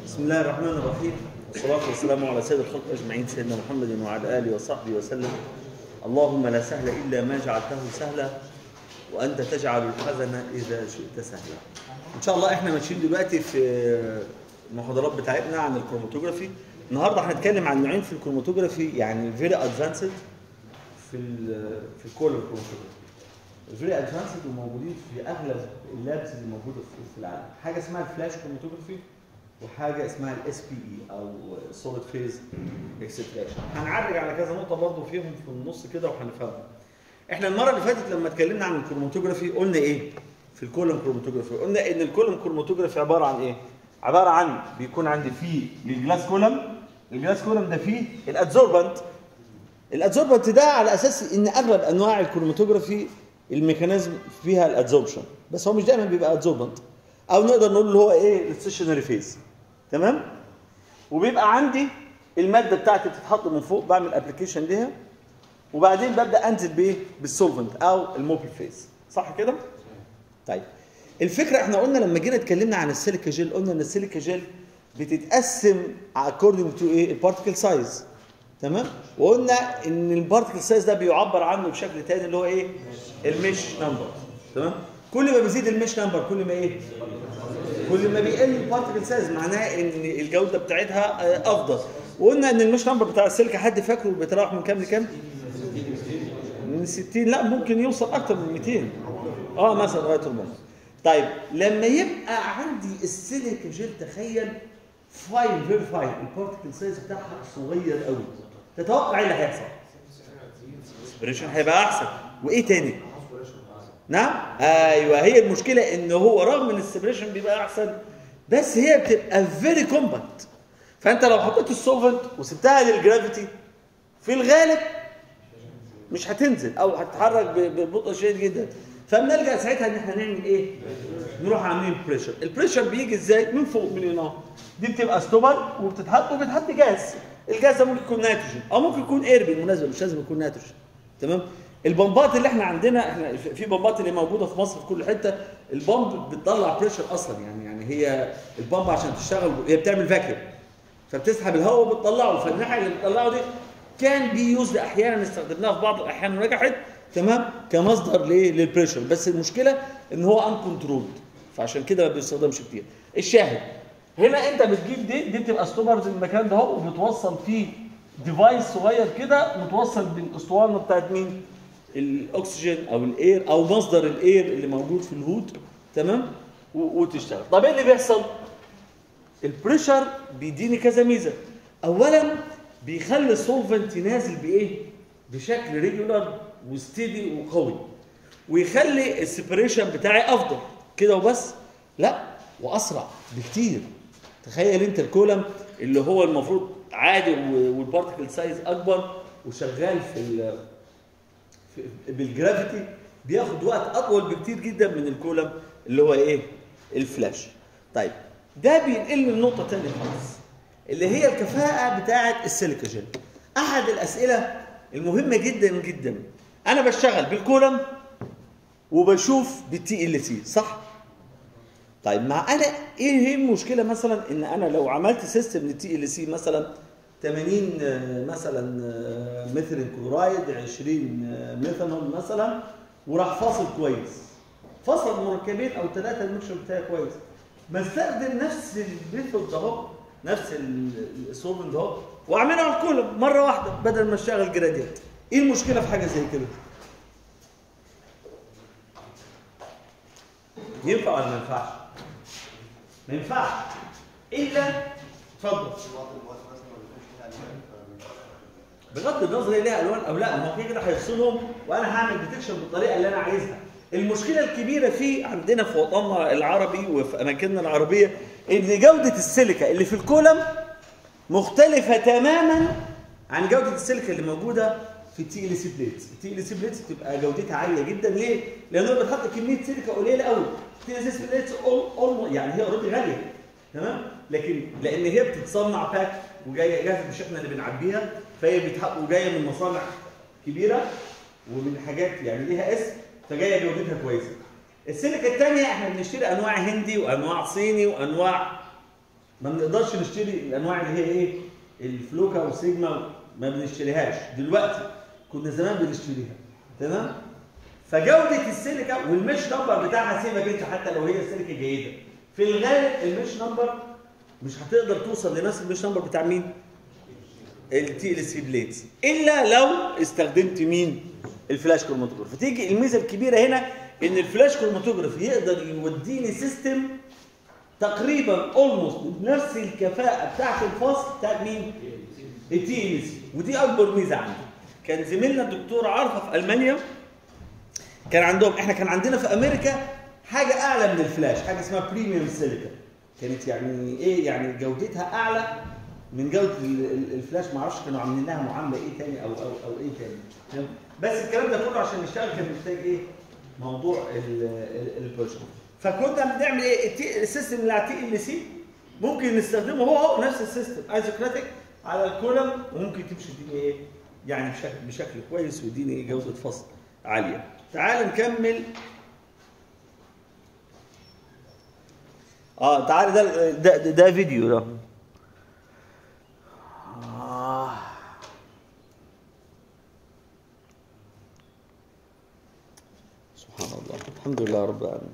بسم الله الرحمن الرحيم والصلاة والسلام على سيد الخلق أجمعين سيدنا محمد وعلى آله وصحبه وسلم اللهم لا سهل إلا ما جعلته سهلا وأنت تجعل الحزن إذا شئت سهلا إن شاء الله إحنا ماشيين دلوقتي في المحاضرات بتاعتنا عن الكروماتوجرافي النهارده هنتكلم عن نوعين في الكروماتوجرافي يعني فيري ادفانسد في ال في الكولر كروماتوجرافي فيري ادفانسد وموجودين في اغلب اللابس اللي موجوده في- في العالم حاجه اسمها الفلاش كروماتوجرافي وحاجه اسمها الاس بي اي او سوليد فيز اكستراكشن هنعرج على كذا نقطه برضو فيهم في النص كده وهنفهمهم احنا المره اللي فاتت لما اتكلمنا عن الكروماتوجرافي قلنا ايه في الكولوم كروماتوجرافي قلنا ان الكولوم كروماتوجرافي عباره عن ايه عباره عن بيكون عندي فيه الجلاس كولوم الجلاس كولوم ده فيه الادزوربنت الادزوربنت ده على اساس ان اغلب انواع الكروماتوجرافي الميكانيزم فيها الادزوربشن بس هو مش دايما بيبقى ادزوربنت او نقدر نقول اللي هو ايه الستيشنري فيز تمام وبيبقى عندي الماده بتاعتي بتتحط من فوق بعمل ابلكيشن ليها وبعدين ببدا انزل بايه بالسولفنت او الموبل فيز صح كده طيب الفكره احنا قلنا لما جينا اتكلمنا عن السيليكا جيل قلنا ان السيليكا جيل بتتقسم according to ايه البارتيكل سايز تمام وقلنا ان البارتيكل سايز ده بيعبر عنه بشكل تاني اللي هو ايه المش نمبر تمام كل ما بيزيد المش نمبر كل ما ايه كل ما بيقل البارتيكل سايز معناه ان الجوده بتاعتها آه، افضل وقلنا ان المش نمبر بتاع السيليكا حد فاكره بيتراوح من كام لكام من 60 لا ممكن يوصل اكتر من 200 اه مثلا لغايه 400 طيب لما يبقى عندي السيليكا جيل تخيل فاين فيري فاين البارتيكل سايز بتاعها صغير قوي تتوقع ايه اللي هيحصل؟ السبريشن هيبقى احسن وايه تاني؟ نعم ايوه هي المشكله ان هو رغم ان السبريشن بيبقى احسن بس هي بتبقى فيري كومباكت فانت لو حطيت السولفنت وسبتها للجرافيتي في الغالب مش هتنزل او هتتحرك ب- ببطء شديد جدا فبنلجا ساعتها ان احنا نعمل ايه؟ نروح عاملين بريشر البريشر بيجي ازاي؟ من فوق من هنا دي بتبقى ستوبر وبتتحط وبتحط جاز الجاز ده ممكن يكون نيتروجين او ممكن يكون اير بالمناسبه مش لازم يكون نيتروجين تمام البمبات اللي احنا عندنا احنا في في بمبات اللي موجوده في مصر في كل حته البمب بتطلع بريشر اصلا يعني يعني هي البمب عشان تشتغل هي بتعمل فاكيوم فبتسحب الهواء وبتطلعه فالناحيه اللي بتطلعه دي كان بيوز احيانا استخدمناها في بعض الاحيان ونجحت تمام كمصدر ليه للبريشر بس المشكله ان هو ان كنترولد فعشان كده ما بيستخدمش كتير الشاهد هنا انت بتجيب دي دي بتبقى ستوبرز المكان ده اهو وبتوصل فيه ديفايس صغير كده متوصل بالاسطوانه بتاعت مين الاكسجين او الاير او مصدر الاير اللي موجود في الهود تمام و- وتشتغل طب ايه اللي بيحصل البريشر بيديني كذا ميزه اولا بيخلي السولفنت نازل بايه بشكل ريجولار وستيدي وقوي ويخلي السيبريشن بتاعي افضل كده وبس لا واسرع بكتير تخيل انت الكولم اللي هو المفروض عادي و- والبارتكل سايز اكبر وشغال في ال في- بالجرافيتي بياخد وقت اطول بكتير جدا من الكولم اللي هو ايه الفلاش طيب ده بينقلني لنقطه ثانيه خالص اللي هي الكفاءه بتاعه السيليكا جيل احد الاسئله المهمه جدا جدا انا بشتغل بالكولم وبشوف بالتي ال سي صح طيب مع انا ايه هي المشكله مثلا ان انا لو عملت سيستم للتي ال سي مثلا 80 آه، مثلا آه، ميثيلين كلورايد 20 آه، ميثانول مثلا وراح فاصل كويس فصل مركبين او ثلاثه الميكشر بتاعي كويس بستخدم نفس الميثود ده اهو نفس السولفنت ده اهو واعمله على الكولم مره واحده بدل ما اشتغل جراديات ايه المشكله في حاجه زي كده؟ ينفع ولا ما ينفعش؟ ما ينفعش الا اتفضل بغض النظر هي ليها الوان او لا ما هو كده كده هيفصلهم وانا هعمل ديتكشن بالطريقه اللي انا عايزها المشكله الكبيره في عندنا في وطننا العربي وفي اماكننا العربيه ان جوده السيليكا اللي في الكولم مختلفه تماما عن جوده السيليكا اللي موجوده في التي ال سي بليتس التي ال سي بليتس بتبقى جودتها عاليه جدا ليه لانه بتحط كميه سيليكا قليله قوي التي ال سي بليتس يعني هي اوريدي غاليه تمام لكن لان هي بتتصنع باك وجايه جاهزه مش احنا اللي بنعبيها فهي بتحق وجايه من مصانع كبيره ومن حاجات يعني ليها اسم فجايه جودتها كويسه السيليكا الثانيه احنا بنشتري انواع هندي وانواع صيني وانواع ما بنقدرش نشتري الانواع اللي هي ايه الفلوكا والسيجما ما بنشتريهاش دلوقتي كنا زمان بنشتريها تمام فجوده السيليكا والمش نمبر بتاعها سيبك انت حتى لو هي السيليكا جيده في الغالب المش نمبر مش هتقدر توصل لنفس المش نمبر بتاع مين التي ال سي بليدز الا لو استخدمت مين الفلاش كروماتوجراف فتيجي الميزه الكبيره هنا ان الفلاش كروماتوجراف يقدر يوديني سيستم تقريبا اولموست بنفس الكفاءه بتاعت الفصل بتاعت مين التي ال سي ودي اكبر ميزه عندي كان زميلنا الدكتور عرفه في المانيا كان عندهم احنا كان عندنا في امريكا حاجه اعلى من الفلاش حاجه اسمها بريميوم سيليكا كانت يعني ايه يعني جودتها اعلى من جوده ال- ال- الفلاش ما اعرفش كانوا عاملين لها معامله ايه تاني او او او ايه تاني تمام؟ بس الكلام ده كله عشان نشتغل كان محتاج ايه موضوع البروجكت فكنا بنعمل ايه التي- السيستم اللي على تي ال سي ممكن نستخدمه هو هو نفس السيستم ايزوكراتيك على الكولم وممكن تمشي الدنيا ايه يعني بشكل بشكل كويس ويديني ايه جوده فصل عاليه تعال نكمل اه تعال ده ده, ده, ده فيديو ده آه. سبحان الله الحمد لله رب العالمين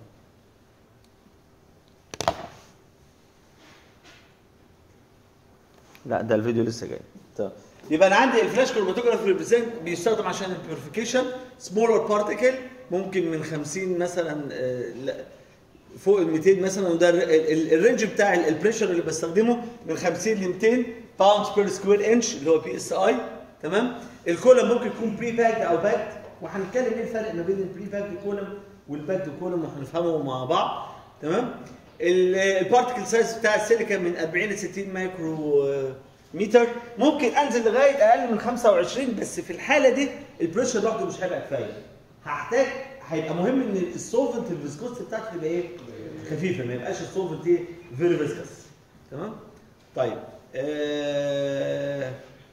لا ده الفيديو لسه جاي طيب يبقى انا عندي الفلاش كروماتوجراف ريبريزنت بيستخدم عشان البيورفيكيشن سمولر بارتيكل ممكن من 50 مثلا آه، لا، فوق ال 200 مثلا وده ال- ال- الرينج بتاع ال- البريشر اللي بستخدمه من 50 ل 200 باوند بير سكوير انش اللي هو بي اس اي تمام الكولم ممكن يكون بري باكد او باكد وهنتكلم ايه الفرق ما بين البري باكد كولم والباكد كولم وهنفهمه مع بعض تمام ال- البارتيكل سايز بتاع السيليكا من 40 ل 60 مايكرو آه، متر ممكن انزل لغايه اقل من 25 بس في الحاله دي البريشر لوحده مش هيبقى كفايه هحتاج هيبقى مهم ان السولفنت الفيسكوستي بتاعته تبقى ايه خفيفه ما يبقاش السولفنت ايه فيري فيسكس تمام طيب آه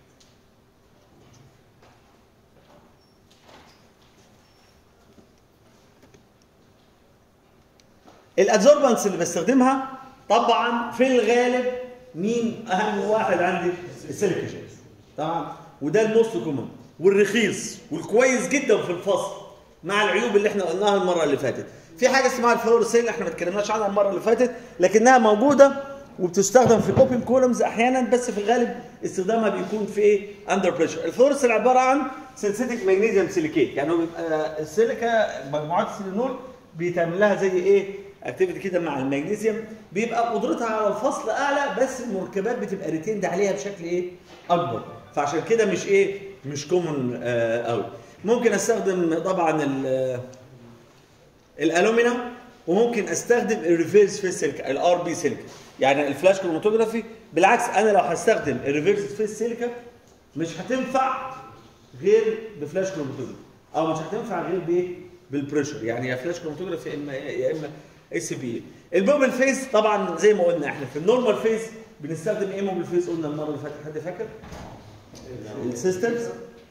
الادزوربنس اللي بستخدمها طبعا في الغالب مين اهم واحد عندي السيليكا جيل طبعا وده الموست كومن والرخيص والكويس جدا في الفصل مع العيوب اللي احنا قلناها المره اللي فاتت في حاجه اسمها الفلورسيل احنا ما اتكلمناش عنها المره اللي فاتت لكنها موجوده وبتستخدم في الاوبن كولمز احيانا بس في الغالب استخدامها بيكون في ايه اندر بريشر الفلورسيل عباره عن سينثيتيك ماجنيزيوم سيليكيت يعني هو بيبقى السيليكا مجموعات السيلينول بيتعمل لها زي ايه اكتيفيتي كده مع المغنيسيوم بيبقى قدرتها على الفصل اعلى بس المركبات بتبقى ريتيند عليها بشكل ايه اكبر فعشان كده مش ايه مش كومن آه قوي ممكن استخدم طبعا ال- الالومينيوم وممكن استخدم الريفيرس فيس سيليكا الار بي سيليكا يعني الفلاش كروماتوجرافي بالعكس انا لو هستخدم الريفيرس فيس سيليكا مش هتنفع غير بفلاش كروماتوجرافي او مش هتنفع غير بايه بالبريشر يعني يا فلاش كروماتوجرافي يا اما يا اما اس بي الموبل فيز طبعا زي ما قلنا احنا في النورمال فيز بنستخدم ايه موبل فيز قلنا المره اللي فاتت حد فاكر السيستمز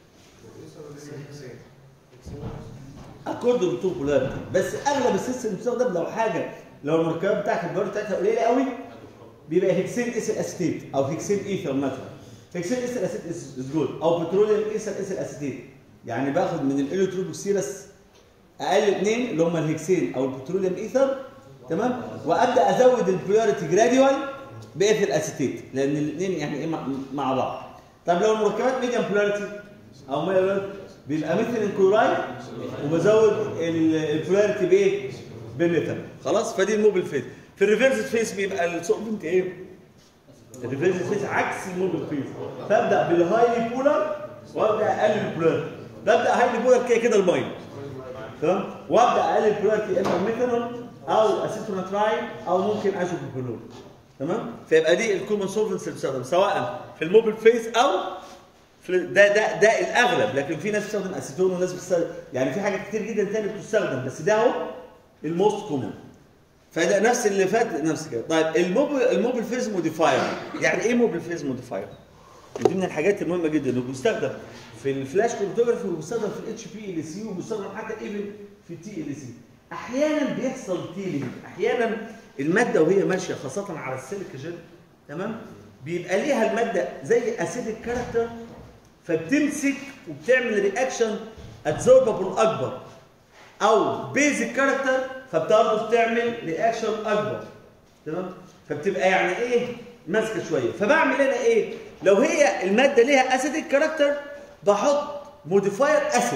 اكوردنج تو بولاريتي بس اغلب السيستم بتستخدم لو حاجه لو المركبه بتاعت الباور بتاعتها قليله قوي بيبقى هيكسين اس الاسيتيت او هيكسين ايثر مثلا هيكسين اس الاسيتيت از جود او بتروليوم ايثر اس الاسيتيت يعني باخد من الاليوتروبوكسيرس اقل اثنين اللي هم الهيكسين او البتروليوم ايثر تمام وابدا ازود البريوريتي جراديوال بايثر اسيتيت لان الاثنين يعني ايه مع- مع بعض طب لو المركبات ميديم بولاريتي او ميديم بيبقى ميثيلين كلورايد وبزود البولاريتي بايه؟ بميثانول خلاص فدي الموبل فيز في الريفرس فيز بيبقى السولفنت ايه؟ الريفرس فيز عكس الموبل فيز فابدا بالهايلي بولر وابدا اقلل البولاريتي ببدا هايلي بولر كده كده الميه تمام وابدا اقلل البولاريتي اما ميثانول او اسيتوناتراين او ممكن ازوبروبينول تمام فيبقى دي الكومن سولفنتس اللي بتستخدم سواء في الموبل فيز او في ده ده ده الاغلب لكن في ناس بتستخدم اسيتون وناس بتستخدم يعني في حاجات كتير جدا تاني بتستخدم بس ده هو الموست كومن فده نفس اللي فات نفس كده طيب الموبل الموبل فيز موديفاير يعني ايه موبل فيز موديفاير دي من الحاجات المهمه جدا انه بيستخدم في الفلاش كروماتوجرافي وبيستخدم في الاتش بي ال سي وبيستخدم حتى ايفن في التي ال سي احيانا بيحصل تيلينج احيانا الماده وهي ماشيه خاصه على السيليك جل تمام بيبقى ليها الماده زي اسيدك كاركتر فبتمسك وبتعمل رياكشن ادزوربابل اكبر او بيزك كاركتر فبرضه بتعمل رياكشن اكبر تمام فبتبقى يعني ايه ماسكه شويه فبعمل انا ايه لو هي الماده ليها اسيدك كاركتر بحط موديفاير اسيد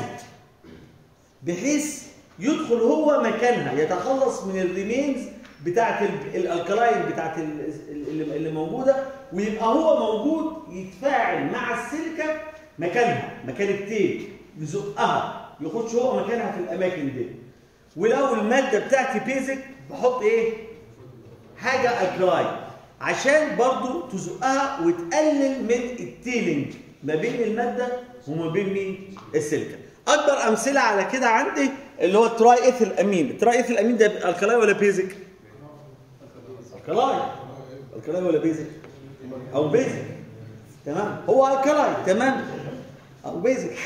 بحيث يدخل هو مكانها يتخلص من الريمينز بتاعت ال- الالكلاين بتاعت ال- اللي اللي موجوده ويبقى هو موجود يتفاعل مع السيليكا مكانها مكان التيل يزقها يخش هو مكانها في الاماكن دي ولو الماده بتاعتي بيزك بحط ايه حاجه الكلاين عشان برضو تزقها وتقلل من التيلينج ما بين الماده وما بين مين السيليكا اكبر امثله على كده عندي اللي هو التراي ايثيل امين التراي ايثيل امين ده الكلاين ولا بيزك الكلاين الكلاين ولا بيزك او بيزك تمام هو الكلاين تمام او بيزك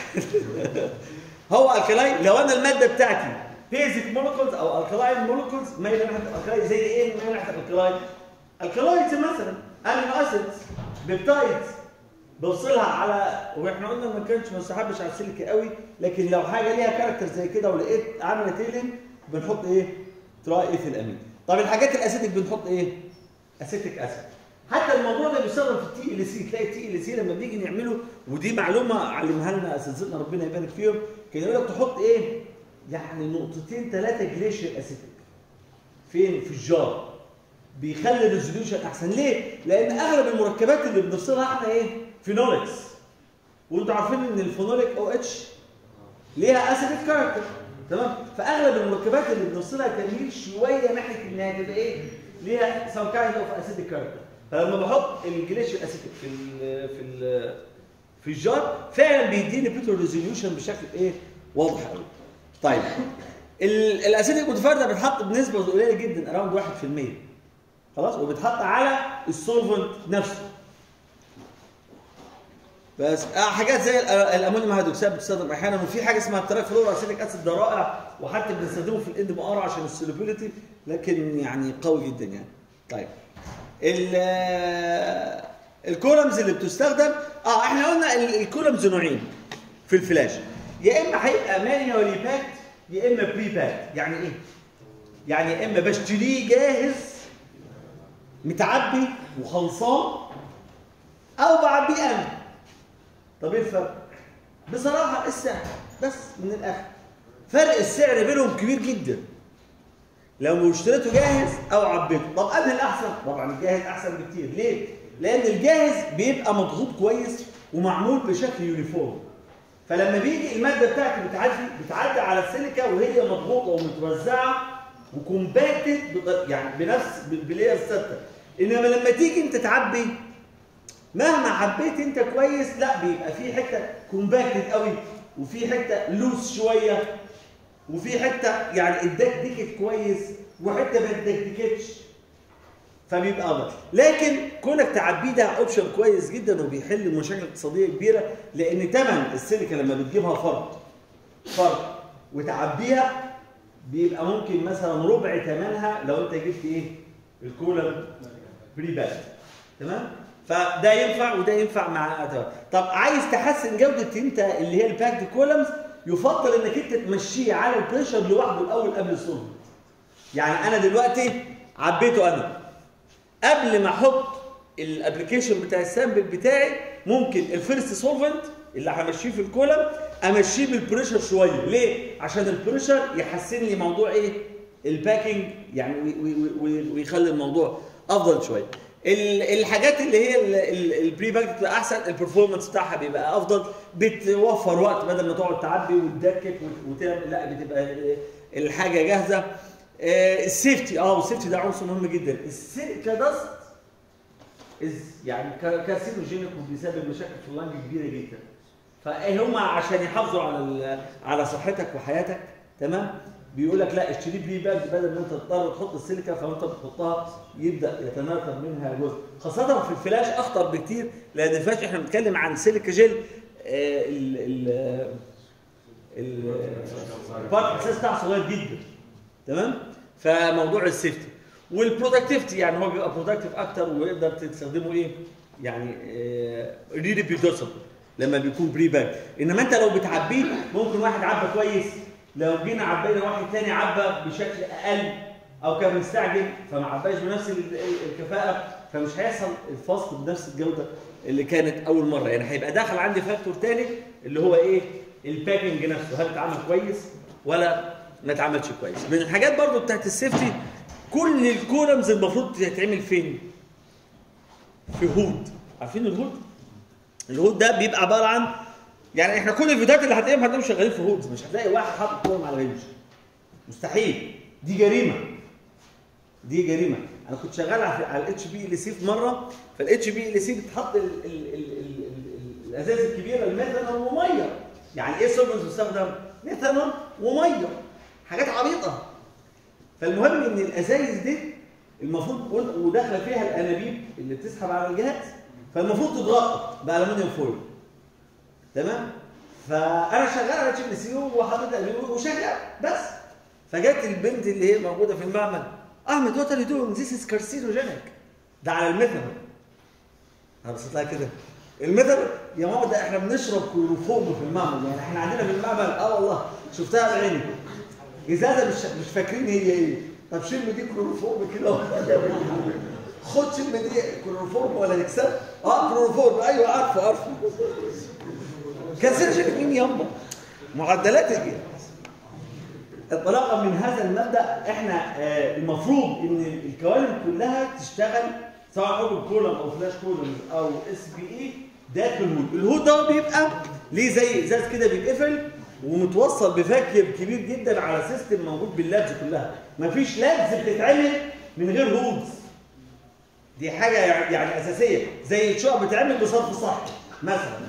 هو الكلاين لو انا الماده بتاعتي بيزك مولكولز او الكلاين مولكولز مايله ناحيه الكلاين زي ايه مايله ناحيه الكلاين الكلاينز مثلا امينو اسيدز بيبتايدز بوصلها على واحنا قلنا ما كانش ما سحبش على السيليكا قوي لكن لو حاجه ليها كاركتر زي كده ولقيت عامله تيلين بنحط ايه تراي ايثيل امين طب الحاجات الاسيتيك بنحط ايه اسيتيك اسيد حتى الموضوع ده بيستخدم في التي ال سي تلاقي التي ال سي لما بنيجي نعمله ودي معلومه علمها لنا اساتذتنا ربنا يبارك فيهم كان يقول لك تحط ايه يعني نقطتين ثلاثه جليشير اسيتيك فين في الجار بيخلي الريزوليوشن احسن ليه لان اغلب المركبات اللي بنفصلها احنا ايه فينولكس وانتوا عارفين ان الفينوليك او اتش ليها اسيدك كاركتر تمام فاغلب المركبات اللي بنفصلها تميل شويه ناحيه انها تبقى ايه ليها سم كايند اوف اسيدك كاركتر فلما بحط الجليشير اسيتيك في ال في ال في الجار فعلا بيديني بيتر ريزوليوشن بشكل ايه واضح قوي طيب ال- الاسيدك موديفاير ده بيتحط بنسبه قليله جدا اراوند 1% خلاص وبيتحط على السولفنت نفسه بس آه حاجات زي الأ- الامونيوم هيدروكسيد بتستخدم احيانا وفي حاجه اسمها التراكفلور اسيتيك اسيد ده رائع وحتى بنستخدمه في الاند ار عشان السولوبيليتي لكن يعني قوي جدا يعني طيب ال الكولمز اللي بتستخدم اه احنا قلنا ال- الكولمز نوعين في الفلاش يا اما هيبقى مانيوالي باكت يا اما بري باكت يعني ايه؟ يعني يا اما بشتريه جاهز متعبي وخلصان او بعبيه انا طب ايه الفرق؟ بصراحه السعر بس من الاخر فرق السعر بينهم كبير جدا لو اشتريته جاهز او عبيته طب انهي الاحسن طبعا الجاهز احسن بكتير ليه لان الجاهز بيبقى مضغوط كويس ومعمول بشكل يونيفورم فلما بيجي الماده بتاعتي بتعدي بتعدي على السيليكا وهي مضغوطه ومتوزعه وكومباكتد بغ- يعني بنفس ب- بلاير ثابته انما لما تيجي انت تعبي مهما عبيت انت كويس لا بيبقى في حته كومباكتد قوي وفي حته لوس شويه وفي حته يعني اتدكدكت كويس وحته ما اتدكدكتش فبيبقى افضل لكن كونك تعبيه ده اوبشن كويس جدا وبيحل مشاكل اقتصاديه كبيره لان ثمن السيليكا لما بتجيبها فرد فرد وتعبيها بيبقى ممكن مثلا ربع ثمنها لو انت جبت ايه الكولا بري باك تمام فده ينفع وده ينفع مع طب عايز تحسن جوده انت اللي هي الباكد كولمز يفضل انك انت تمشيه على البريشر لوحده الاول قبل السولفنت يعني انا دلوقتي عبيته انا قبل ما احط الابلكيشن بتاع السامبل بتاعي ممكن الفيرست سولفنت اللي همشيه في الكولم امشيه بالبريشر شويه ليه عشان البريشر يحسن لي موضوع ايه الباكينج يعني وي- وي- وي- ويخلي الموضوع افضل شويه ال- الحاجات اللي هي البري باك بتبقى احسن البرفورمانس بتاعها بيبقى افضل بتوفر وقت بدل ما تقعد تعبي وتدكك وت- وتعمل لا بتبقى الحاجه جاهزه آه، السيفتي اه والسيفتي ده عنصر مهم جدا السيليكا داست از يعني كا- كارسينوجينيك وبيسبب مشاكل في اللنج كبيره جدا فايه هم عشان يحافظوا على ال- على صحتك وحياتك تمام بيقول لك لا اشتري بلي باج بدل ما انت تضطر تحط السيليكا فانت بتحطها يبدا يتناثر منها جزء خاصه في الفلاش اخطر بكتير لان الفلاش احنا بنتكلم عن سيليكا جيل آه، ال ال ال- البارت اساس بتاعه صغير جدا تمام فموضوع السيفتي والبرودكتيفيتي يعني هو بيبقى برودكتيف اكتر ويقدر تستخدمه ايه يعني ريبيدوسبل لما بيكون بري باك انما انت لو بتعبيه ممكن واحد عبى كويس لو جينا عبينا واحد تاني عبى بشكل اقل او كان مستعجل فما عباش بنفس ال- ال- الكفاءه فمش هيحصل الفصل بنفس الجوده اللي كانت اول مره يعني هيبقى داخل عندي فاكتور تاني اللي هو ايه الباكنج نفسه هل اتعمل كويس ولا ما اتعملش كويس من الحاجات برضو بتاعت السيفتي كل الكولمز المفروض تتعمل فين في هود عارفين الهود الهود ده بيبقى عباره عن يعني احنا كل الفيديوهات اللي هتلاقيهم هتلاقيهم شغالين في هودز مش هتلاقي واحد حاطط كولم على بنش مستحيل دي جريمه دي جريمه انا كنت شغال على على الاتش بي ال سي في مره فالاتش بي ال سي بتحط ال- ال- ال- ال- ال- الازاز الكبيره الميثانول وميه يعني ايه سولفنت بيستخدم ميثانول وميه حاجات عبيطه فالمهم ان الازايز دي المفروض ود- وداخله فيها الانابيب اللي بتسحب على الجهاز فالمفروض تتغطى بالومنيوم فويل تمام فانا شغال على اتش بي سي وحاطط انابيب وشغال بس فجت البنت اللي هي موجوده في المعمل احمد وات ار يو دوينج ذيس از كارسينوجينيك ده على الميثانول انا بصيت لها كده الميثانول يا ماما ده احنا بنشرب كلوروفورم في المعمل يعني احنا عندنا في المعمل اه والله شفتها بعيني ازازه مش مش فاكرين هي ايه طب شم دي كلوروفورم كده خد شم دي كلوروفورم ولا نكسب اه كلوروفورم ايوه عارفه عارفه كارسينوجينيك مين يابا معدلات ايه انطلاقا من هذا المبدا احنا آه، المفروض ان الكوالم كلها تشتغل سواء اوبن كولم او فلاش كولم او اس بي اي داخل الهود الهود ده بيبقى ليه زي ازاز كده بيتقفل ومتوصل بفاكيوم كبير جدا على سيستم موجود باللابس كلها مفيش لابس بتتعمل من غير هودز دي حاجه يعني يعني اساسيه زي الشقق بتتعمل بصرف صحي مثلا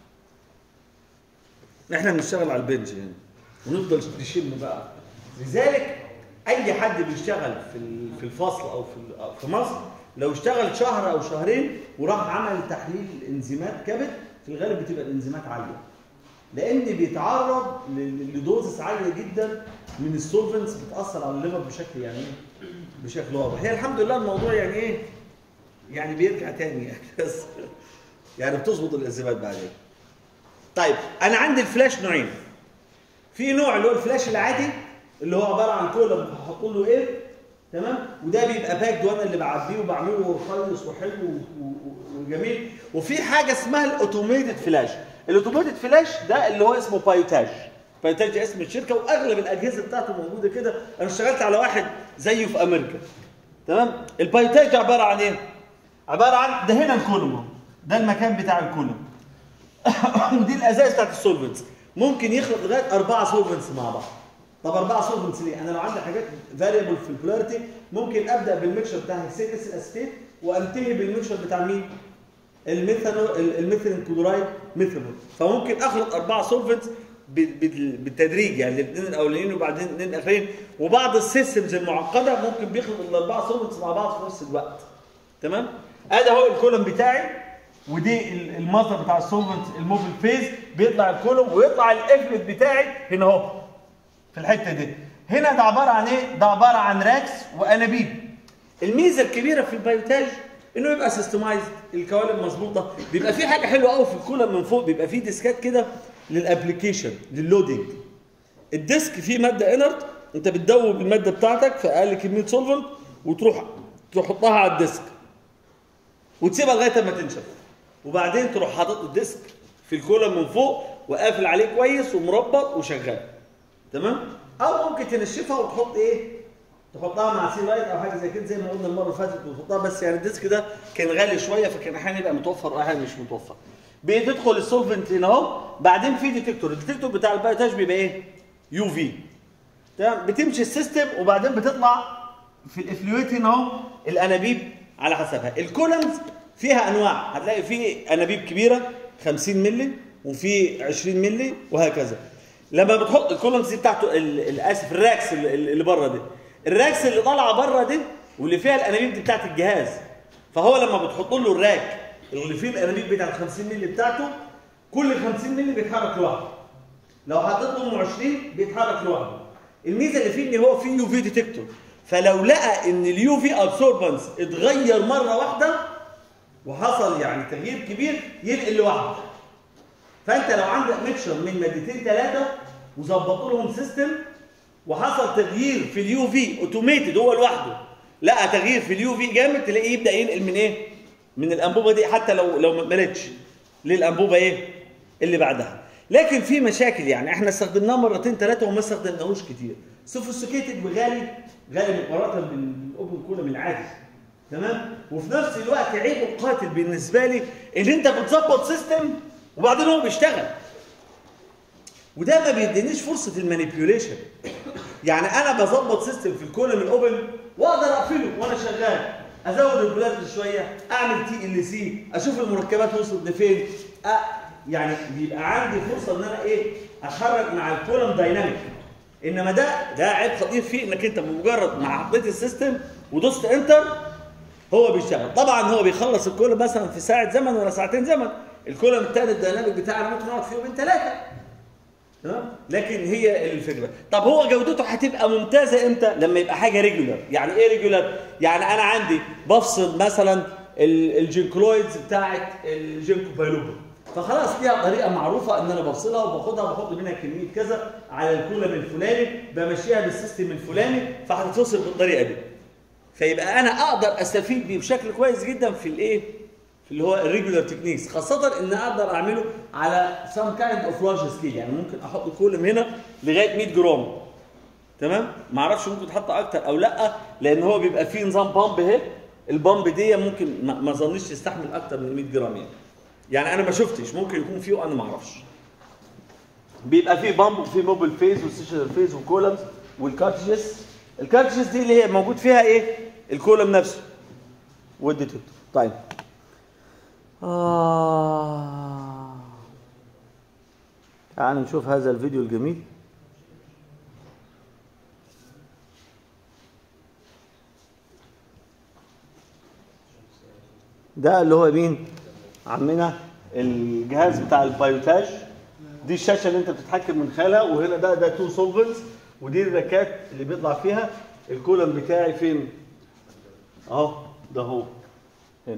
احنا بنشتغل على البنج يعني ونفضل نشم بقى لذلك اي حد بيشتغل في ال- في الفصل او في ال- أو في مصر لو اشتغل شهر او شهرين وراح عمل تحليل انزيمات كبد في الغالب بتبقى الانزيمات عاليه لان بيتعرض ل- لدوزس عاليه جدا من السولفنتس بتاثر على الليفر بشكل يعني إيه؟ بشكل واضح هي الحمد لله الموضوع يعني ايه يعني بيرجع تاني يعني بس يعني بتظبط الانزيمات بعدين طيب انا عندي الفلاش نوعين في نوع اللي هو الفلاش العادي اللي هو عباره عن كولم بحط له اير تمام وده بيبقى باكد وانا اللي بعبيه وبعمله كويس وحلو و- و- وجميل وفي حاجه اسمها الاوتوميتد فلاش الاوتوميتد فلاش ده اللي هو اسمه بايوتاج بايوتاج اسم الشركه واغلب الاجهزه بتاعته موجوده كده انا اشتغلت على واحد زيه في امريكا تمام البايوتاج عباره عن ايه عباره عن ده هنا الكولوم أهو. ده المكان بتاع الكولوم ودي الازاز بتاعت السولفنتس ممكن يخلق لغايه اربعه سولفنتس مع بعض طب اربعه سولفنتس ليه؟ انا لو عندي حاجات فاريبل في البولاريتي ممكن ابدا بالميكشر بتاع هيكسين اس اسيتيت وانتهي بالميكشر بتاع مين؟ الميثانول الميثيلين كلورايد ميثانول فممكن اخلط اربعه سولفنتس بالتدريج يعني الاثنين الاولانيين وبعدين الاثنين الاخرين وبعض السيستمز المعقده ممكن بيخلط الاربعه سولفنتس مع بعض في نفس الوقت تمام؟ ادي اهو الكولوم بتاعي ودي ال- المصدر بتاع السولفنت الموبل فيز بيطلع الكولوم ويطلع الافلت بتاعي هنا اهو في الحته دي هنا ده عباره عن ايه ده عباره عن راكس وانابيب الميزه الكبيره في البيوتاج انه يبقى سيستمايزد الكوالب مظبوطه بيبقى في حاجه حلوه قوي في الكولم من فوق بيبقى في ديسكات كده للابلكيشن لللودنج الديسك فيه ماده انرت انت بتدوب الماده بتاعتك في اقل كميه سولفنت وتروح تحطها على الديسك وتسيبها لغايه ما تنشف وبعدين تروح حاطط الديسك في الكولم من فوق وقافل عليه كويس ومربط وشغال تمام او ممكن تنشفها وتحط ايه تحطها مع سي لايت او حاجه زي كده زي ما قلنا المره اللي فاتت وتحطها بس يعني الديسك ده كان غالي شويه فكان احيانا يبقى متوفر واحيانا مش متوفر بتدخل السولفنت هنا اهو بعدين في ديتكتور الديتكتور بتاع البايوتاج بيبقى ايه يو في تمام بتمشي السيستم وبعدين بتطلع في الافلويت هنا اهو الانابيب على حسبها الكولمز فيها انواع هتلاقي في انابيب كبيره 50 مللي وفي 20 مللي وهكذا لما بتحط الكولمز دي بتاعته ال- ال- اسف الراكس اللي اللي بره دي الراكس اللي طالعه بره دي واللي فيها الانابيب دي بتاعت الجهاز فهو لما بتحط له الراك اللي فيه الانابيب بتاع ال 50 مللي بتاعته كل 50 مللي بيتحرك لوحده لو حطيت له ام 20 بيتحرك لوحده الميزه اللي فيه ان هو فيه يو في ديتكتور فلو لقى ان اليو في ابسوربنس اتغير مره واحده وحصل يعني تغيير كبير ينقل لوحده فانت لو عندك ميكشر من مادتين ثلاثه وظبطوا لهم سيستم وحصل تغيير في اليو في اوتوميتد هو لوحده لقى تغيير في اليو في جامد تلاقيه يبدا ينقل من ايه؟ من الانبوبه دي حتى لو لو ما اتملتش للانبوبه ايه؟ اللي بعدها لكن في مشاكل يعني احنا استخدمناه مرتين ثلاثه وما استخدمناهوش كتير سوفيستيكيتد وغالي غالي مقارنه بالاوبن كولم العادي تمام وفي نفس الوقت عيبه قاتل بالنسبه لي ان انت بتظبط سيستم وبعدين هو بيشتغل وده ما بيدينيش فرصه المانيبيوليشن يعني انا بظبط سيستم في الكولم الاوبن واقدر اقفله وانا شغال ازود البلاد شويه اعمل تي ال سي اشوف المركبات وصلت لفين أ... يعني بيبقى عندي فرصه ان انا ايه اتحرك مع الكولم دايناميك انما ده ده عيب خطير فيه انك انت بمجرد ما حطيت السيستم ودوست انتر هو بيشتغل طبعا هو بيخلص الكولم مثلا في ساعه زمن ولا ساعتين زمن الكولم الثاني الديناميك بتاعنا ممكن نقعد فيه يومين ثلاثه تمام لكن هي الفكره طب هو جودته هتبقى ممتازه امتى لما يبقى حاجه ريجولار يعني ايه ريجولار يعني انا عندي بفصل مثلا ال- الجينكلويدز بتاعه الجينكو بايلوبا فخلاص ليها طريقه معروفه ان انا بفصلها وباخدها بحط منها كميه كذا على الكولم الفلاني بمشيها بالسيستم الفلاني فهتتوصل بالطريقه دي فيبقى انا اقدر استفيد بيه بشكل كويس جدا في الايه في اللي هو الريجولار تكنيكس خاصه ان اقدر اعمله على سام كايند اوف لارج سكيل يعني ممكن احط كولم هنا لغايه 100 جرام تمام ما اعرفش ممكن تحط اكتر او لا لان هو بيبقى فيه نظام بامب اهي البامب دي ممكن ما ما اظنش تستحمل اكتر من 100 جرام يعني يعني انا ما شفتش ممكن يكون فيه وانا ما اعرفش بيبقى فيه بامب وفيه موبل فيز وستيشنال فيز وكولمز والكارتجز الكارتجز دي اللي هي موجود فيها ايه الكولم نفسه والديتكتور طيب آه. تعالوا نشوف هذا الفيديو الجميل ده اللي هو مين عمنا الجهاز بتاع البايوتاج دي الشاشه اللي انت بتتحكم من خلالها وهنا ده ده تو سولفنتس ودي الركات اللي بيطلع فيها الكولم بتاعي فين اهو ده هو هنا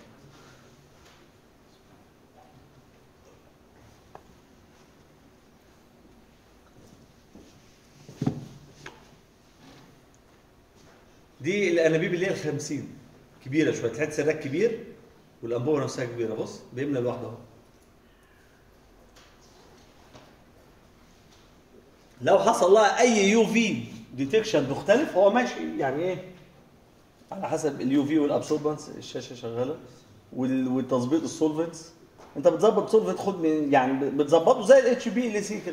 دي الانابيب اللي هي ال 50 كبيره شويه تلاقي سراك كبير والانبوبه نفسها كبيره بص بيملى لوحده اهو لو حصل لها اي يو في ديتكشن مختلف هو ماشي يعني ايه على حسب اليو في والابسوربنس الشاشه شغاله وال- والتظبيط السولفنتس انت بتظبط سولفنت خد من يعني بتظبطه زي الاتش بي ال سي كده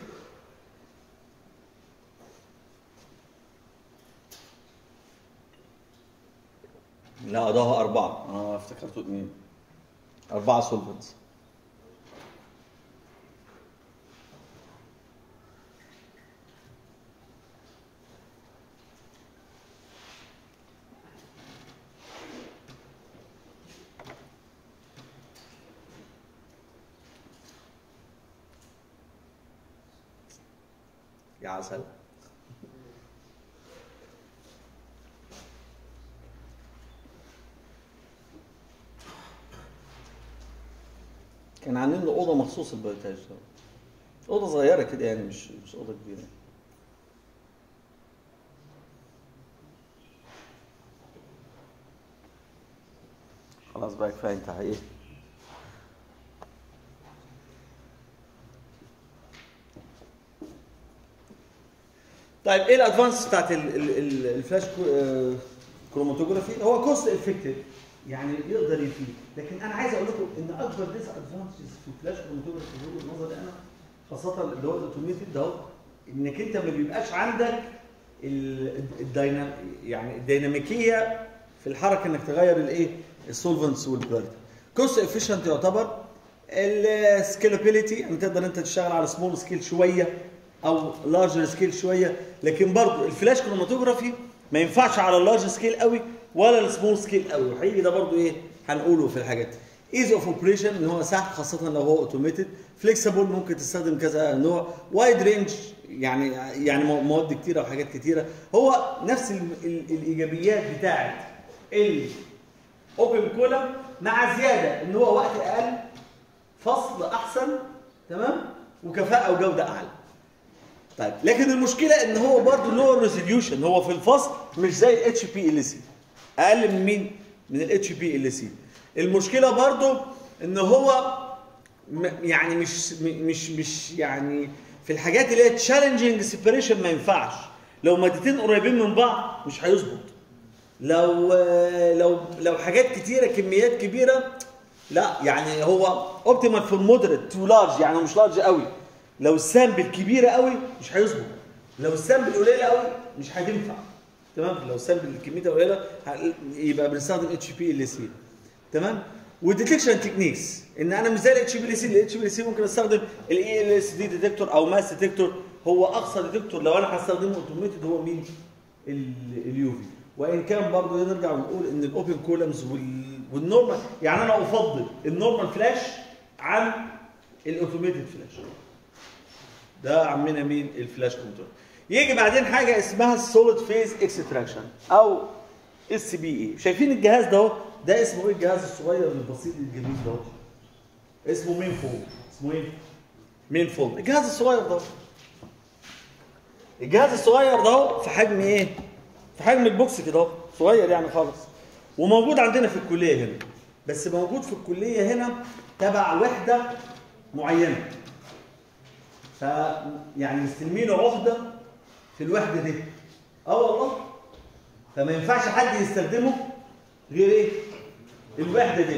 لا ده هو أربعة أنا افتكرته اثنين أربعة سولفنتس يا عسل كان عاملين له اوضه مخصوص البيوتاج ده اوضه صغيره كده يعني مش مش اوضه كبيره خلاص بقى كفايه انتهى ايه طيب ايه الادفانس بتاعت ال- ال- ال- الفلاش كو- آه، كروماتوجرافي هو كوست افكتيف يعني يقدر يفيد لكن انا عايز اقول لكم ان اكبر ديس ادفانتجز في الفلاش كروماتوجرافي في وجهه نظري انا خاصه اللي هو الاوتوميتد ده انك انت ما بيبقاش عندك ال- الدينا يعني الديناميكيه في الحركه انك تغير الايه السولفنتس والبرد كوست افيشنت يعتبر السكيلابيلتي يعني تقدر انت تشتغل على سمول سكيل شويه او لارجر سكيل شويه لكن برضو الفلاش كروماتوجرافي ما ينفعش على اللارج سكيل قوي ولا السمول سكيل قوي وهيجي ده برضو ايه هنقوله في الحاجات ايز اوف اوبريشن ان هو سهل خاصه لو هو اوتوميتد فليكسبل ممكن تستخدم كذا نوع وايد رينج يعني يعني مو- مواد كتيره وحاجات كتيره هو نفس ال ال الايجابيات بتاعت الاوبن كولم مع زياده ان هو وقت اقل فصل احسن تمام وكفاءه وجوده اعلى طيب لكن المشكله ان هو برضه له ريزوليوشن هو في الفصل مش زي الاتش بي ال سي اقل من مين من الاتش بي ال سي المشكله برضه ان هو م- يعني مش م- مش مش يعني في الحاجات اللي هي تشالنجينج سيبريشن ما ينفعش لو مادتين قريبين من بعض مش هيظبط لو لو لو حاجات كتيره كميات كبيره لا يعني هو اوبتيمال في المودريت تو لارج يعني مش لارج قوي لو السامبل كبيره قوي مش هيظبط لو السامبل قليله قوي مش هتنفع تمام لو السامبل كميتها قليله ه- يبقى بنستخدم اتش بي ال سي تمام والديتكشن تكنيكس ان انا مش زي الاتش بي ال سي الاتش بي ال سي ممكن استخدم الاي ال اس دي ديتكتور او ماس ديتكتور هو اقصى ديتكتور لو انا هستخدمه اوتوميتد هو مين اليو في وان كان برضه نرجع ونقول ان الاوبن كولمز والنورمال يعني انا افضل النورمال فلاش عن الاوتوميتد فلاش ده عمنا مين الفلاش كنترول يجي بعدين حاجه اسمها السوليد فيز اكستراكشن او اس بي اي شايفين الجهاز ده اهو ده اسمه ايه الجهاز الصغير البسيط الجميل ده اهو؟ اسمه مين فولد اسمه ايه مين فولد الجهاز الصغير ده اهو. الجهاز الصغير ده اهو في حجم ايه في حجم البوكس كده اهو صغير يعني خالص وموجود عندنا في الكليه هنا بس موجود في الكليه هنا تبع وحده معينه ف يعني مستلمينه عهده في الوحده دي اه والله فما ينفعش حد يستخدمه غير ايه الوحده دي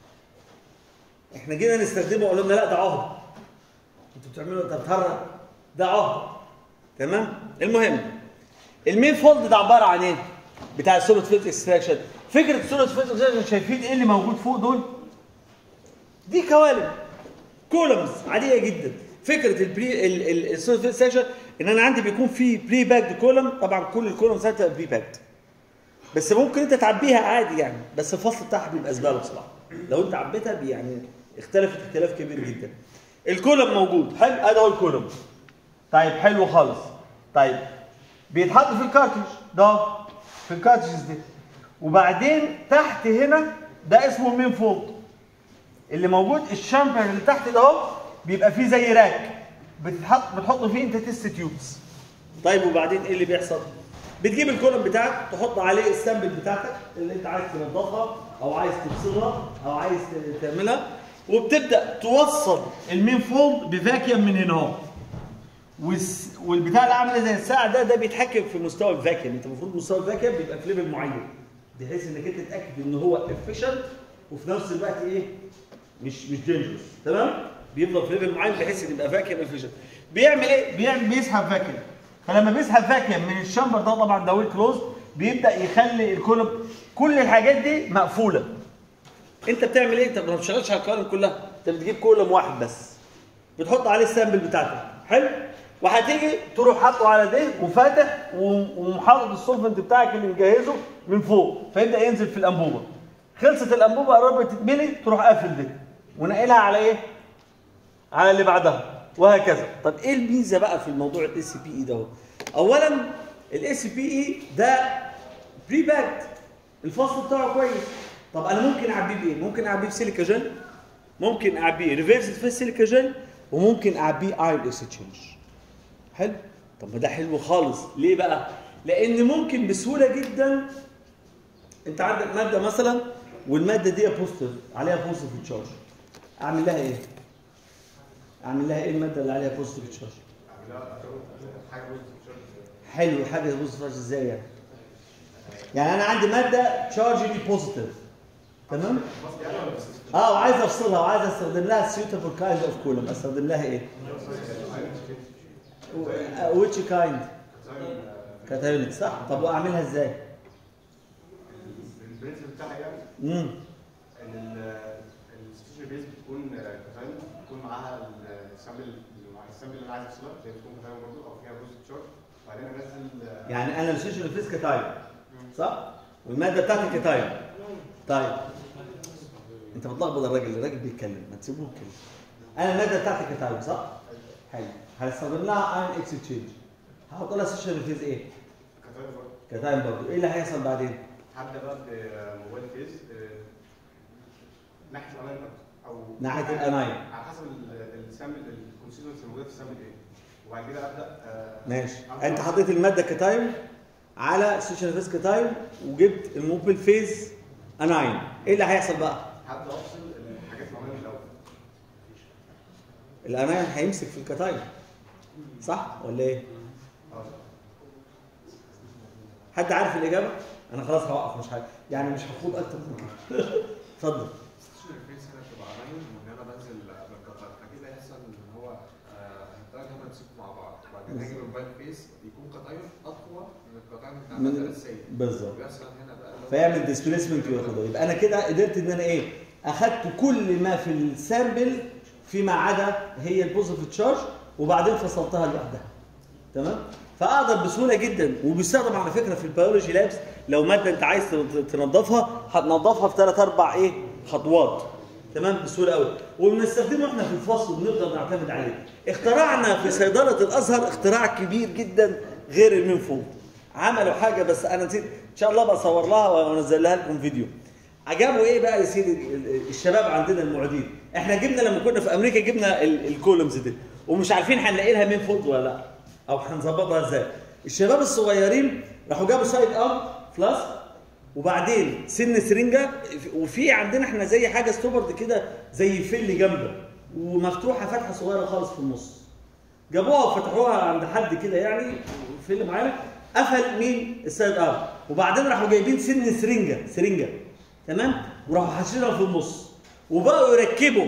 احنا جينا نستخدمه قالوا لنا لا ده عهد انتوا بتعملوا انت بتهرج ده عهد تمام المهم المين فولد ده عباره عن ايه بتاع السوليد فيلد اكستراكشن فكره السوليد فيلد اكستراكشن شايفين ايه اللي موجود فوق دول دي قوالب كولمز عاديه جدا فكره البري السوليد فيلد اكستراكشن ان انا عندي بيكون في بري باكد كولم طبعا كل الكولمز هتبقى بري باكد بس ممكن انت تعبيها عادي يعني بس الفصل بتاعها بيبقى زباله بصراحه لو انت عبيتها بي- يعني اختلفت اختلاف كبير جدا الكولم موجود حلو ادي اهو الكولم طيب حلو خالص طيب بيتحط في الكارتج ده في الكارتجز دي وبعدين تحت هنا ده اسمه المين فولد اللي موجود الشامبر اللي تحت ده اهو بيبقى فيه زي راك بتحط بتحط فيه انت تيست تيوبس طيب وبعدين ايه اللي بيحصل؟ بتجيب الكولم بتاعك تحط عليه السامبل بتاعتك اللي انت عايز تنضفها او عايز تفصلها او عايز ت- تعملها وبتبدا توصل المين فولد بفاكيوم من هنا اهو والس- والبتاع اللي عامله زي الساعه ده ده بيتحكم في مستوى الفاكيوم انت المفروض مستوى الفاكيوم بيبقى في ليفل معين بحيث انك انت تتاكد ان هو افيشنت وفي نفس الوقت ايه مش مش دينجرس تمام بيفضل في ليفل معين بحيث ان يبقى فاكيوم افيشنت بيعمل ايه بيعمل بيسحب فاكيوم فلما بيسحب فاكيوم من الشامبر ده طبعا ده ويل كلوز بيبدا يخلي الكولوم كل الحاجات دي مقفوله انت بتعمل ايه انت ما بتشتغلش على الكولوم كلها انت بتجيب كولوم واحد بس بتحط عليه السامبل بتاعتك حلو وهتيجي تروح حاطه على ده وفاتح و- ومحاطط السولفنت بتاعك اللي مجهزه من فوق فيبدا ينزل في الانبوبه خلصت الانبوبه قربت تتملي تروح قافل ده ونقلها على ايه على اللي بعدها وهكذا طب ايه الميزه بقى في الموضوع الاس بي اي ده هو؟ اولا الاس بي اي ده بري باكد الفصل بتاعه كويس طب انا ممكن اعبيه بايه ممكن اعبيه بسيليكا جل ممكن اعبيه ريفرس في سيليكا جل وممكن اعبيه اير اكسشينج حلو طب ما ده حلو خالص ليه بقى لان ممكن بسهوله جدا انت عندك ماده مثلا والماده دي بوزيتيف عليها بوزيتيف تشارج اعمل لها ايه اعمل لها ايه الماده اللي عليها بوزيتيف تشارج حلو حاجه بوزيتيف تشارج ازاي يعني يعني انا عندي ماده تشارج لي بوزيتيف تمام اه وعايز افصلها وعايز استخدم لها سيوتابل كايند اوف كولوم استخدم لها ايه which kind كاتايونيك صح طب واعملها ازاي البرنسبل بتاعها يعني امم ان الستيشن بيز بتكون كتايم بتكون معاها السامبل السامبل اللي انا عايز افصلها هي بتكون كتايم برضه او فيها جزء تشارج وبعدين انزل آه، يعني انا الشيشن الفيس كتايم صح والماده بتاعتي كتايم طيب انت بتلخبط الراجل الراجل بيتكلم ما تسيبوه يتكلم انا الماده بتاعتي كتايم صح حلو هستخدم لها اين اكستشينج هحط لها سيشن فيز ايه؟ كتايم برضه كتايم برضه ايه اللي هيحصل بعدين؟ هبدا بقى بموبايل فيز آه، ناحيه الاونلاين اكتر او ناحية الأونلاين. على حسب ال- السامبل الكونسيستنسي الموجوده في السامبل ايه وبعد كده ابدا آه، ماشي أعمل انت أصلاً. حطيت الماده كتايم على سيشن فيز كتايم وجبت الموبيل فيز اناين ايه اللي هيحصل بقى؟ هبدا افصل الحاجات الاونلاين الاول الاناين هيمسك في الكتايم صح ولا ايه؟ خلاص حد عارف الاجابه؟ انا خلاص هوقف مش حاجه يعني مش هخوض اكتر من كده اتفضل ستيشن الفيس هنا بتبقى قليل وان انا بنزل بالقطر اكيد هيحصل ان هو آه، هنحتاج هما يمسكوا مع بعض وبعدين هاجي بالموبايل فيس يكون قطعين اقوى من القطعين بتاع من- الماده الاساسيه بالظبط ويحصل هنا بقى اللي هو- فيعمل ديسبيسمنت وياخدها يبقى انا كده قدرت ان انا ايه اخدت كل ما في السامبل فيما عدا هي البوزيتيف تشارج وبعدين فصلتها لوحدها تمام فاقدر بسهوله جدا وبيستخدم على فكره في البيولوجي لابس لو ماده انت عايز تن- تنظفها هتنظفها في ثلاث اربع ايه خطوات تمام بسهوله قوي وبنستخدمه احنا في الفصل وبنقدر نعتمد عليه اخترعنا في صيدله الازهر اختراع كبير جدا غير المنفوض عملوا حاجه بس انا نسيت ان شاء الله بصور لها وانزل لكم فيديو عجبوا ايه بقى يا سيدي ال- ال- الشباب عندنا المعيدين احنا جبنا لما كنا في امريكا جبنا ال- الكولومز دي ومش عارفين هنلاقي لها مين فوض ولا لا او هنظبطها ازاي الشباب الصغيرين راحوا جابوا سايد ارم فلاسك وبعدين سن سرنجه وفي عندنا احنا زي حاجه ستوبرد كده زي فل جنبه ومفتوحه فتحه صغيره خالص في النص جابوها وفتحوها عند حد كده يعني في اللي معانا قفل مين السيد ارم وبعدين راحوا جايبين سن سرنجه سرنجه تمام وراحوا حاشرينها في النص وبقوا يركبوا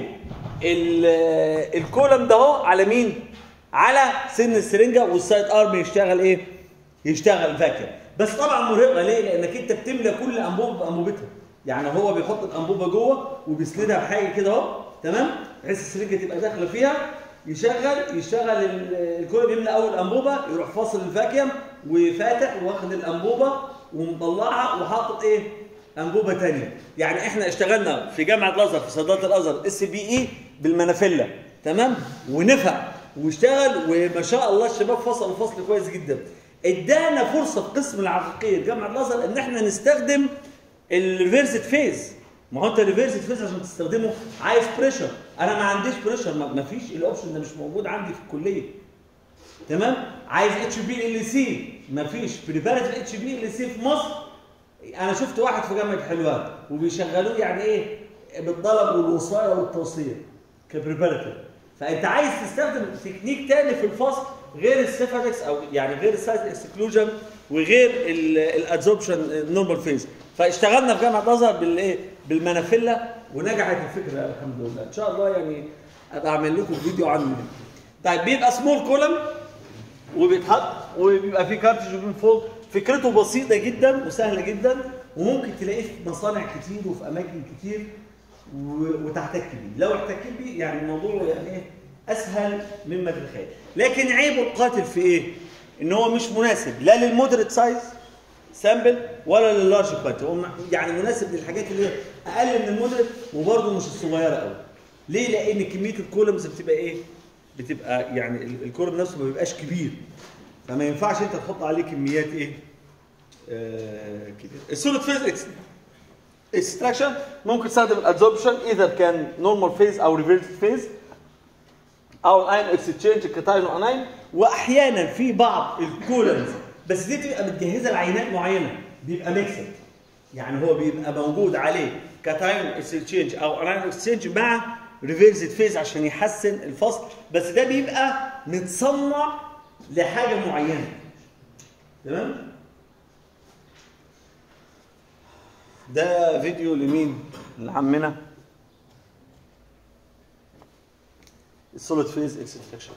ال- الكولم ده اهو على مين على سن السرنجه والسايد ارم يشتغل ايه يشتغل فاكر بس طبعا مرهقه ليه لانك انت بتملى كل انبوبه بانبوبتها يعني هو بيحط الانبوبه جوه وبيسندها بحاجه كده اهو تمام بحيث السرنجه تبقى داخله فيها يشغل يشتغل ال- الكولم يملى اول انبوبه يروح فاصل الفاكيوم وفاتح واخد الانبوبه ومطلعها وحاطط ايه انبوبه ثانيه يعني احنا اشتغلنا في جامعه الازهر في صيدله الازهر اس بي اي بالمنافله تمام ونفع واشتغل وما شاء الله الشباب فصلوا فصل كويس جدا ادانا فرصه في قسم العقاقير جامعه الازهر ان احنا نستخدم الريفرسد فيز ما هو انت الريفرسد فيز عشان تستخدمه عايز بريشر انا ما عنديش بريشر ما ما فيش الاوبشن ده مش موجود عندي في الكليه تمام عايز اتش بي ال سي مفيش بريباراتيف اتش بي ال سي في مصر انا شفت واحد في جامعه حلوان وبيشغلوه يعني ايه بالطلب والوصايه والتوصيه كبريباراتيف فانت عايز تستخدم تكنيك تاني في الفصل غير السيفادكس او يعني غير السايز اكسكلوجن وغير الادزوربشن النورمال فيز فاشتغلنا في جامعه الازهر بالايه بالمنافله ونجحت الفكره الحمد لله ان شاء الله يعني ابقى اعمل لكم فيديو عنه طيب بيبقى سمول كولم وبيتحط وبيبقى فيه كارتج من فوق فكرته بسيطة جدا وسهلة جدا وممكن تلاقيه في مصانع كتير وفي أماكن كتير و- وتحتك بيه لو احتكيت بيه يعني الموضوع يعني ايه أسهل مما تتخيل لكن عيبه القاتل في إيه؟ إن هو مش مناسب لا للمودريت سايز سامبل ولا لللارج كوانتي هو يعني مناسب للحاجات اللي هي اقل من المودريت وبرضه مش الصغيره قوي ليه لان كميه الكولمز بتبقى ايه بتبقى يعني ال- الكولم نفسه ما بيبقاش كبير فما ينفعش انت تحط عليه كميات ايه آه كبيره السوليد فيز اكستراكشن ممكن تستخدم الادزوربشن اذا كان نورمال فيز او ريفيرس فيز او الاين اكستشينج الكتاين والاناين واحيانا في بعض الكولمز بس دي بتبقى متجهزه لعينات معينه بيبقى ميكسد يعني هو بيبقى موجود عليه كتاين اكستشينج او اناين اكستشينج مع ريفيرسد فيز عشان يحسن الفصل بس ده بيبقى متصنع لحاجه معينه تمام ده فيديو لمين لعمنا السوليد فيز اكستراكشن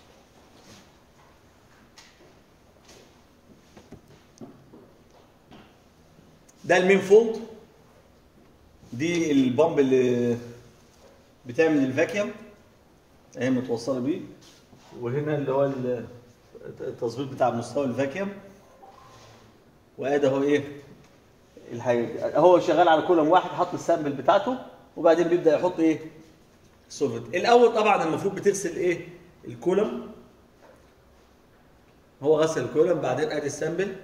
ده المين فولد دي البامب اللي بتعمل الفاكيوم اهي متوصله بيه وهنا اللي هو ال- التظبيط بتاع مستوى الفاكيوم وادي اهو ايه الحاجه هو شغال على كولوم واحد حط السامبل بتاعته وبعدين بيبدا يحط ايه السولفنت الاول طبعا المفروض بتغسل ايه الكولوم هو غسل الكولم بعدين ادي السامبل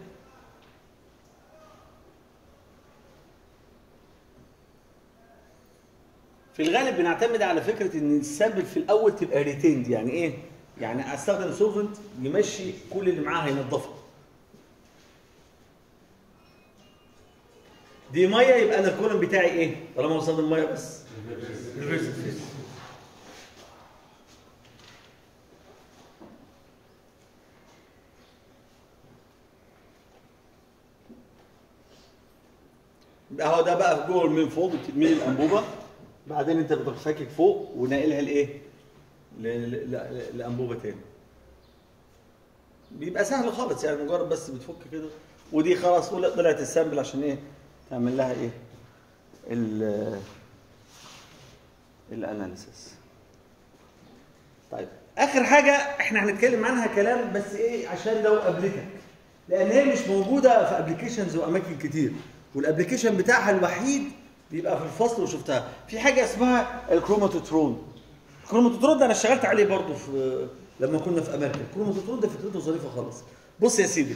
في الغالب بنعتمد على فكره ان السامبل في الاول تبقى ريتيند يعني ايه؟ يعني استخدم سولفنت يمشي كل اللي معاه هينضفه. دي ميه يبقى انا الكولم بتاعي ايه؟ طالما بستخدم ميه بس. reversible phase. اهو ده بقى جوه المين فوق بترمي الانبوبه بعدين انت بتروح فاكك فوق وناقلها لايه؟ ل- ل- ل- لانبوبه تاني. بيبقى سهل خالص يعني مجرد بس بتفك كده ودي خلاص طلع- طلعت السامبل عشان ايه؟ تعمل لها ايه؟ ال الاناليسيس. طيب اخر حاجه احنا هنتكلم عنها كلام بس ايه عشان لو قابلتك لان هي مش موجوده في ابلكيشنز واماكن كتير والابلكيشن بتاعها الوحيد بيبقى في الفصل وشفتها في حاجه اسمها الكروماتوترون الكروماتوترون ده انا اشتغلت عليه برضه في لما كنا في امريكا الكروماتوترون ده فكرته ظريفه خالص بص يا سيدي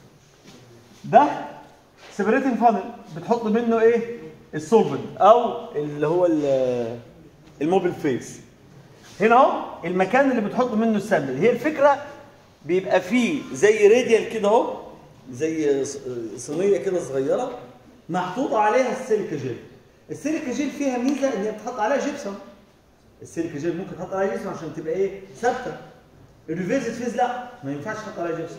ده سيبريتنج فانل بتحط منه ايه السولفنت او اللي هو ال- الموبيل فيس هنا اهو المكان اللي بتحط منه السامبل هي الفكره بيبقى فيه زي راديال كده اهو زي ص- صينيه كده صغيره محطوط عليها السيليكا جيل السيليكا جيل فيها ميزه ان هي بتحط عليها جبسون السيليكا جيل ممكن تحط عليها جبسون عشان تبقى ايه ثابته الريفيرسد فيز لا ما ينفعش تحط عليها جبسون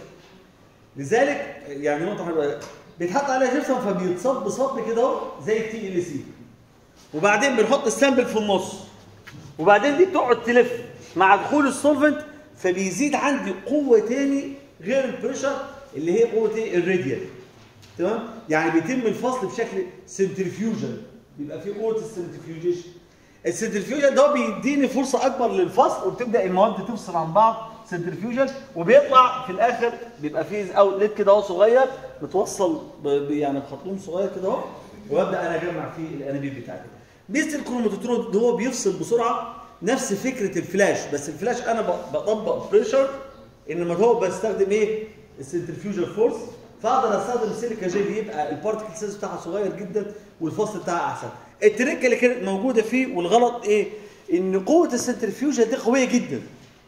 لذلك يعني نقطه حلوه بيتحط عليها جبسون فبيتصب صب كده اهو زي التي ال سي وبعدين بنحط السامبل في النص وبعدين دي بتقعد تلف مع دخول السولفنت فبيزيد عندي قوه تاني غير البريشر اللي هي قوه ايه الراديال تمام يعني بيتم الفصل بشكل سنترفيوجن بيبقى في قوه السنترفيوجيشن السنترفيوجن ده بيديني فرصه اكبر للفصل وبتبدا المواد تفصل عن بعض سنترفيوجن وبيطلع في الاخر بيبقى فيه اوتلت كده اهو صغير متوصل ب- ب- يعني بخرطوم صغير كده اهو وابدا انا اجمع فيه الانابيب بتاعتي ميزه الكروماتوترون ده هو بيفصل بسرعه نفس فكره الفلاش بس الفلاش انا ب- بطبق بريشر انما هو بستخدم ايه السنترفيوجال فورس فاقدر استخدم السيليكا جيل يبقى البارتكل سايز بتاعها صغير جدا والفصل بتاعها احسن التركه اللي كانت موجوده فيه والغلط ايه ان قوه السنترفيوجال دي قويه جدا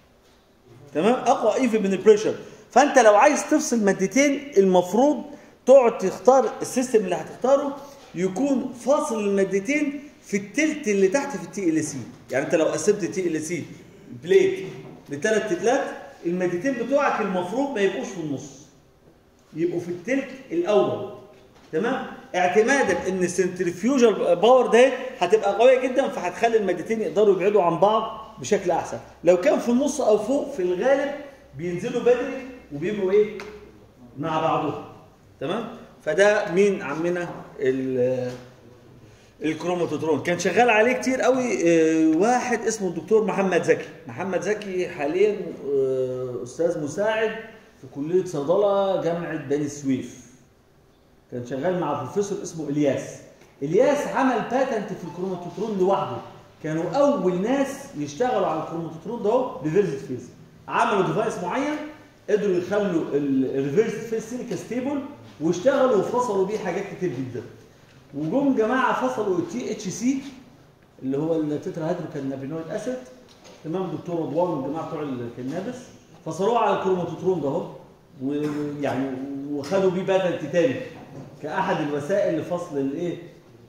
تمام اقوى ايفن من البريشر فانت لو عايز تفصل مادتين المفروض تقعد تختار السيستم اللي هتختاره يكون فاصل المادتين في التلت اللي تحت في التي ال سي يعني انت لو قسمت التي ال سي بليت لثلاث تلات المادتين بتوعك المفروض ما يبقوش في النص يبقوا في التلت الاول تمام اعتمادا ان السنترفيوجال باور ده هتبقى قويه جدا فهتخلي المادتين يقدروا يبعدوا عن بعض بشكل احسن لو كان في النص او فوق في الغالب بينزلوا بدري وبيبقوا ايه مع بعضهم تمام فده مين عمنا ال- الكروماتوترون كان شغال عليه كتير قوي آه، واحد اسمه الدكتور محمد زكي محمد زكي حاليا آه، استاذ مساعد في كليه صيدله جامعه بني سويف كان شغال مع بروفيسور اسمه الياس الياس عمل باتنت في الكروماتوترون لوحده كانوا اول ناس يشتغلوا على الكروماتوترون ده ريفيرس فيز عملوا ديفايس معين قدروا يخلوا الريفيرس فيز سيليكا ستيبل واشتغلوا وفصلوا بيه حاجات كتير جدا وجم جماعه فصلوا التي اتش سي اللي هو التترا هيدروكانابينويد اسيد تمام دكتور رضوان والجماعه بتوع الكنابس فصلوه على الكروماتوترون ده اهو ويعني وخدوا بيه باتنت تاني كاحد الوسائل لفصل الايه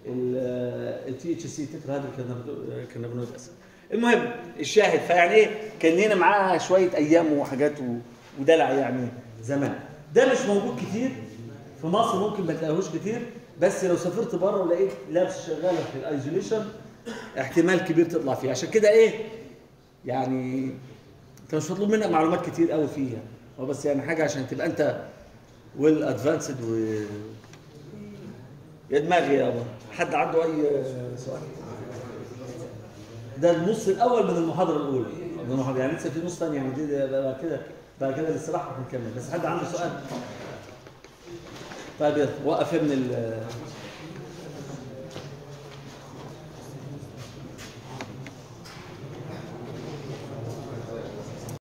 التي اتش سي تترا هيدروكانابينويد اسيد المهم الشاهد فيعني ايه كان لينا معاه شويه ايام وحاجات و- ودلع يعني زمان ده مش موجود كتير في مصر ممكن ما تلاقيهوش كتير بس لو سافرت بره ولقيت لابس شغاله في الايزوليشن احتمال كبير تطلع فيه عشان كده ايه يعني انت مش مطلوب منك معلومات كتير قوي فيها هو بس يعني حاجه عشان تبقى انت ويل ادفانسد و يا دماغي يابا حد عنده اي سؤال ده النص الاول من المحاضره الاولى من المحاضرة. يعني لسه في نص ثاني يعني دي ده بعد كده بعد كده الاستراحه هنكمل بس حد عنده سؤال طيب يلا وقف يا ابن ال